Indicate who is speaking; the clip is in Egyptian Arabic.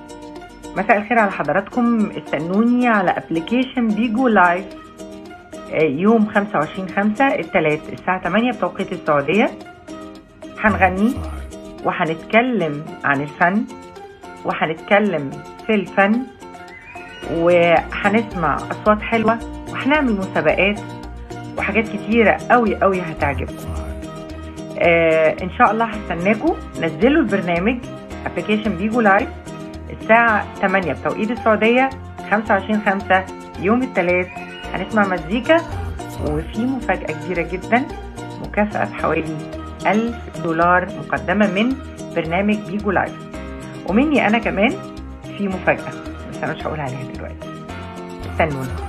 Speaker 1: مساء الخير على حضراتكم استنوني على ابلكيشن بيجو لايف آه، يوم 25 5 الثلاث الساعة 8 بتوقيت السعودية هنغني وهنتكلم عن الفن وهنتكلم في الفن وهنسمع أصوات حلوة وهنعمل مسابقات وحاجات كتيرة قوي قوي هتعجبكم آه إن شاء الله هستناكم نزلوا البرنامج ابلكيشن بيجو لايف الساعة 8 بتوقيت السعودية 25 5 يوم الثلاث هنسمع مزيكا وفي مفاجأة كبيرة جدا مكافأة بحوالي 1000 دولار مقدمة من برنامج بيجو لايف ومني أنا كمان في مفاجأة بس أنا مش هقول عليها دلوقتي استنونا